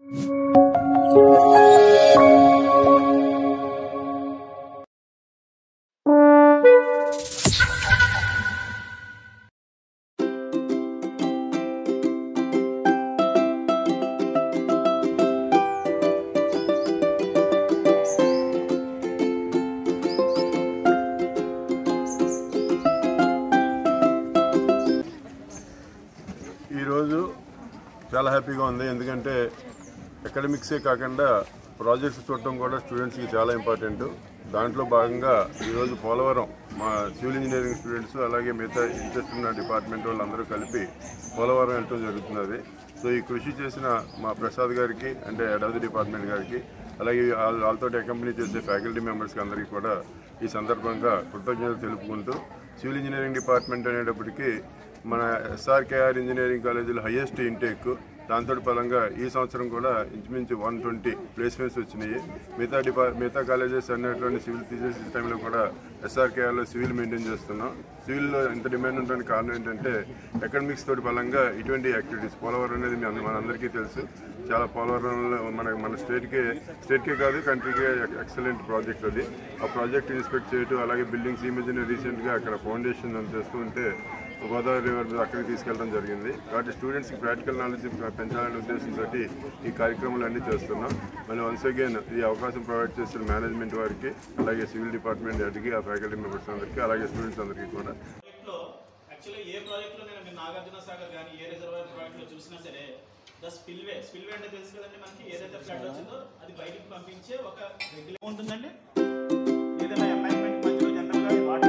ఈరోజు చాలా హ్యాపీగా ఉంది ఎందుకంటే అకాడమిక్సే కాకుండా ప్రాజెక్ట్స్ చూడటం కూడా స్టూడెంట్స్కి చాలా ఇంపార్టెంట్ దాంట్లో భాగంగా ఈరోజు పోలవరం మా సివిల్ ఇంజనీరింగ్ స్టూడెంట్స్ అలాగే మిగతా ఇంట్రెస్ట్ ఉన్న డిపార్ట్మెంట్ వాళ్ళందరూ కలిపి పోలవరం వెళ్ళటం జరుగుతున్నది సో ఈ కృషి చేసిన మా ప్రసాద్ గారికి అంటే హెడ్ ఆఫ్ ది డిపార్ట్మెంట్ గారికి అలాగే వాళ్ళ- వాళ్ళతో అకంపెనీ చేసే ఫ్యాకల్టీ మెంబర్స్కి అందరికీ కూడా ఈ సందర్భంగా కృతజ్ఞతలు తెలుపుకుంటూ సివిల్ ఇంజనీరింగ్ డిపార్ట్మెంట్ అనేటప్పటికీ మన ఎస్ఆర్కేఆర్ ఇంజనీరింగ్ కాలేజీలో హైయెస్ట్ ఇంటేక్ దాంతో పరంగా ఈ సంవత్సరం కూడా ఇంచుమించు వన్ ట్వంటీ ప్లేస్మెంట్స్ వచ్చినాయి మిగతా డిపా మిగతా కాలేజెస్ అన్నిటువంటి సివిల్ తీసేసిన టైంలో కూడా ఎస్ఆర్కేఆర్లో సివిల్ మెయింటైన్ చేస్తున్నాం సివిల్లో ఇంత డిమాండ్ ఉండడానికి కారణం ఏంటంటే అకాడమిక్స్ తోటి బలంగా ఇటువంటి యాక్టివిటీస్ పోలవరం అనేది మీ అంద- మనందరికీ తెలుసు చాలా పోలవరంలో మన మన స్టేట్కే స్టేట్కే కాదు కంట్రీకే ఎక్సలెంట్ ప్రాజెక్ట్ అది ఆ ప్రాజెక్ట్ ఇన్స్పెక్ట్ చేయటం అలాగే బిల్డింగ్స్ ఈ మధ్యన రీసెంట్గా అక్కడ ఫౌండేషన్ అని చేస్తూ ఉంటే గోదావరి రివర్ మీద అక్కడికి తీసుకెళ్ళడం జరిగింది కాబట్టి స్టూడెంట్స్కి ప్రాక్టికల్ నాలెడ్జ్ పెంచాలనే ఉద్దేశంతో ఈ కార్యక్రమాలు అన్నీ చేస్తున్నాం మళ్ళీ వన్స్ అగైన్ ఈ అవకాశం ప్రొవైడ్ చేసిన మేనేజ్మెంట్ వారికి అలాగే సివిల్ డిపార్ట్మెంట్ హెడ్కి ఆ ఫ్యాకల్టీ మెంబర్స్ అందరికీ అలాగే స్టూడెంట్స్ అందరికీ కూడా ప్రాజెక్ట్లో యాక్చువల్లీ ఏ ప్రాజెక్ట్లో నేను మీరు నాగార్జున సాగర్ కానీ ఏ రిజర్వాయర్ ప్రాజెక్ట్లో చూసినా సరే ద స్పిల్వే స్పిల్వే అంటే తెలుసు కదండి మనకి ఏదైతే ఫ్లడ్ వచ్చిందో అది బయటికి పంపించే ఒక రెగ్యులర్ ఉంటుందండి ఏదైనా అమైన్మెంట్ మధ్యలో జనరల్గా వాటర్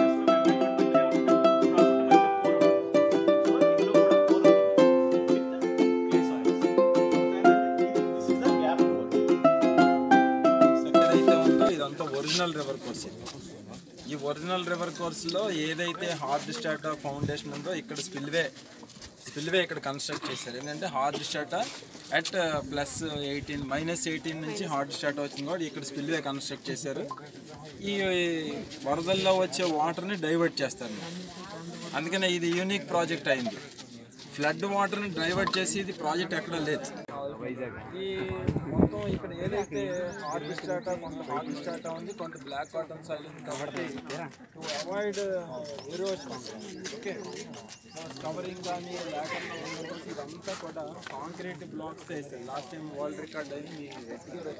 ఏదైతే ఉందో ఇదంతా ఒరిజినల్ రివర్ కోర్స్ ఇది. ఈ ఒరిజినల్ రివర్ కోర్సులో ఏదైతే హార్డ్ స్టాటా ఫౌండేషన్ ఉందో ఇక్కడ స్పిల్వే స్పిల్వే ఇక్కడ కన్స్ట్రక్ట్ చేశారు ఏంటంటే hard strata at plus eighteen minus eighteen నుంచి హార్డ్ స్టాటా వచ్చింది కూడా ఇక్కడ స్పిల్వే కన్స్ట్రక్ట్ చేశారు ఈ వరదల్లో వచ్చే వాటర్ని డైవర్ట్ చేస్తారు అందుకనే ఇది యూనిక్ ప్రాజెక్ట్ అయింది ఫ్లడ్ వాటర్ని డైవర్ట్ చేసి ఇది ప్రాజెక్ట్ ఎక్కడ లేదు ఈ మొత్తం ఇక్కడ ఏదైతే హార్డ్ స్టాటా కొంత హార్డ్ స్టాటా ఉంది కొంత బ్లాక్ కాటన్ సాయిల్ ఉంది కాబట్టి to avoid erosion okay covering కానీ లేకుండా ఉండేసి ఇదంతా కూడా కాంక్రీట్ బ్లాక్స్ వేస్తారు లాస్ట్ టైం వరల్డ్ రికార్డ్ అయింది మీ రెడ్డి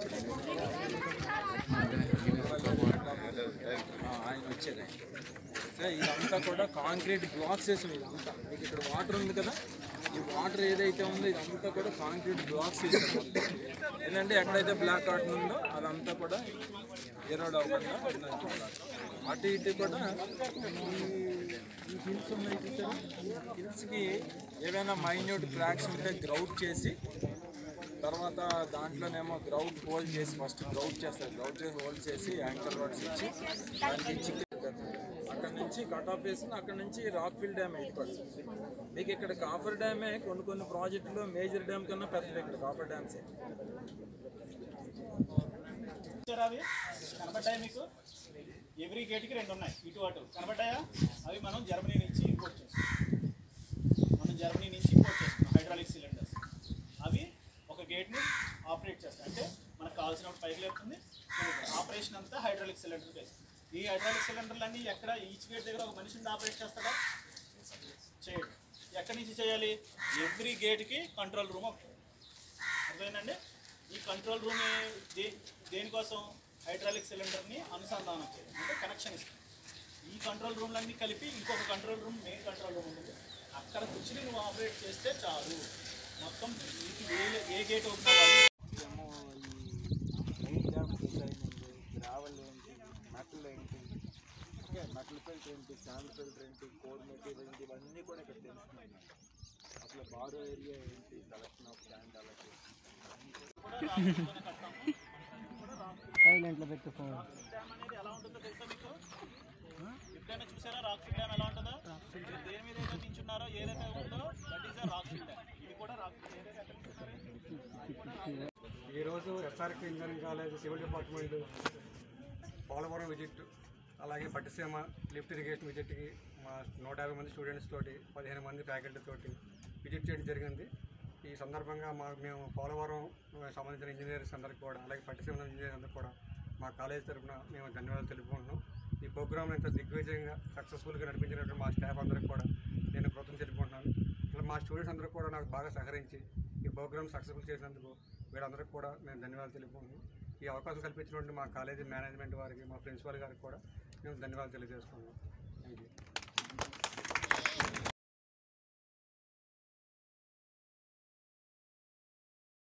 ఆయన వచ్చారు ఆయన సో ఇదంతా కూడా కాంక్రీట్ బ్లాక్స్ వేసాం ఇదంతా మీకు ఇక్కడ వాటర్ ఉంది కదా ఈ వాటర్ ఏదైతే ఉందో ఇదంతా కూడా కాంక్రీట్ బ్లాక్స్ వేసాం ఏంటంటే ఎక్కడైతే బ్లాక్ కాటన్ ఉందో అదంతా కూడా ఎరోడ్ అవ్వకుండా ఉండాలి. అటు ఇటు కూడా ఈ హిల్స్ ఉన్నాయి చూసారా హిల్స్కి ఏవైనా మైన్యూట్ క్రాక్స్ ఉంటే గ్రౌట్ చేసి తర్వాత దాంట్లోనేమో గ్రౌట్ హోల్డ్ చేసి ఫస్ట్ గ్రౌట్ చేస్తారు గ్రౌట్ చేసి హోల్డ్ చేసి యాంకర్ రాడ్స్ ఇచ్చి దానికి చికెన్ అక్కడ నుంచి కట్ ఆఫ్ వేసి అక్కడ నుంచి రాక్ ఫిల్ డ్యామ్ అయిపోతుంది మీకు ఇక్కడ కాఫర్ డ్యామే కొన్ని కొన్ని ప్రాజెక్టులు మేజర్ డ్యామ్ కన్నా పెద్దది ఇక్కడ కాఫర్ డ్యామ్సే చూసారా అవి కనబడ్డాయి మీకు ఎవ్రీ గేట్కి రెండు ఉన్నాయి ఇటు అటు కనబడ్డాయా అవి మనం జర్మనీ నుంచి ఇంపోర్ట్ చేస్తాం మనం జర్మనీ నుంచి ఇంపోర్ట్ చేస్తున్నాం హైడ్రాలిక్ సిలిండర్స్ అవి ఒక గేట్ని ఆపరేట్ చేస్తాయి అంటే మనకు కావాల్సినప్పుడు పైకి లేపుతుంది ఆపరేషన్ అంతా హైడ్రాలిక్ సిలిండర్ బేస్ ఈ హైడ్రాలిక్ సిలిండర్లన్నీ ఎక్కడ ఈచ్ గేట్ దగ్గర ఒక మనిషిని ఆపరేట్ చేస్తాడా చేయడు ఎక్కడి నుంచి చేయాలి ఎవ్రీ గేట్కి కంట్రోల్ రూమ్ ఒకటి అర్థమైందండి ఈ కంట్రోల్ రూమ్ దే దేనికోసం హైడ్రాలిక్ సిలిండర్ని అనుసంధానం చేయాలి అంటే కనెక్షన్ ఇస్తాం ఈ కంట్రోల్ రూమ్లన్నీ కలిపి ఇంకొక control room main control room ఉంటుంది అక్కడ కూర్చుని నువ్వు ఆపరేట్ చేస్తే చాలు మొత్తం నీకు ఏ ఏ గేట్ ఓపెన్ అవ్వాలి ఏమో ఈ మెయిన్ డ్యామ్ డిజైన్ ఏంటి గ్రావెల్ ఏంటి మెటల్ ఏంటి ఓకే మెటల్ ఫిల్టర్ ఏంటి శాండ్ ఫిల్టర్ ఏంటి కోర్ మెటీరియల్ ఏంటి ఇవన్నీ కూడా ఇక్కడ తెలుస్తున్నాయి అసలు బారో ఏరియా ఏంటి కలెక్షన్ ఆఫ్ ల్యాండ్ అలా డ్యామ్ అనేది ఎలా ఉంటుందో తెలుసా మీకు ఎప్పుడైనా చూసారా రాక్ ఫిల్ డ్యామ్ ఎలా ఉంటుందో మీరు దేని మీద అయితే నించున్నారో ఏదైతే ఉందో that is rock fill dam ఇది కూడా రాక్ ఫిల్ ఏదైతే ఎక్కడ నించున్నారు ఈరోజు SRK engineering college civil department Polavaram visit అలాగే పట్టిసీమ లిఫ్ట్ ఇరిగేషన్ విజిట్కి మా నూట యాభై మంది స్టూడెంట్స్ తోటి పదిహేను మంది ఫ్యాకల్టీ తోటి విజిట్ చేయడం జరిగింది ఈ సందర్భంగా మా మేము పోలవరం సంబంధించిన ఇంజనీర్స్ అందరికీ కూడా అలాగే పట్టిసీమ ఇంజనీర్స్ అందరికీ కూడా మా కాలేజ్ తరఫున మేము ధన్యవాదాలు తెలుపుకుంటున్నాం ఈ ప్రోగ్రామ్ ఇంత దిగ్విజయంగా సక్సెస్ఫుల్గా నడిపించినటువంటి మా స్టాఫ్ అందరికీ కూడా నేను కృతజ్ఞతలు తెలుపుకుంటున్నాను ఇలా మా స్టూడెంట్స్ అందరూ కూడా నాకు బాగా సహకరించి ఈ ప్రోగ్రామ్ సక్సెస్ఫుల్ చేసినందుకు వీళ్ళందరికీ కూడా నేను ధన్యవాదాలు తెలుపుకుంటున్నాను ఈ అవకాశం కల్పించినటువంటి మా కాలేజీ మేనేజ్మెంట్ వారికి మా ప్రిన్సిపాల్ గారికి కూడా మేము ధన్యవాదాలు తెలియజేసుకుంటున్నాం థ్యాంక్ యూ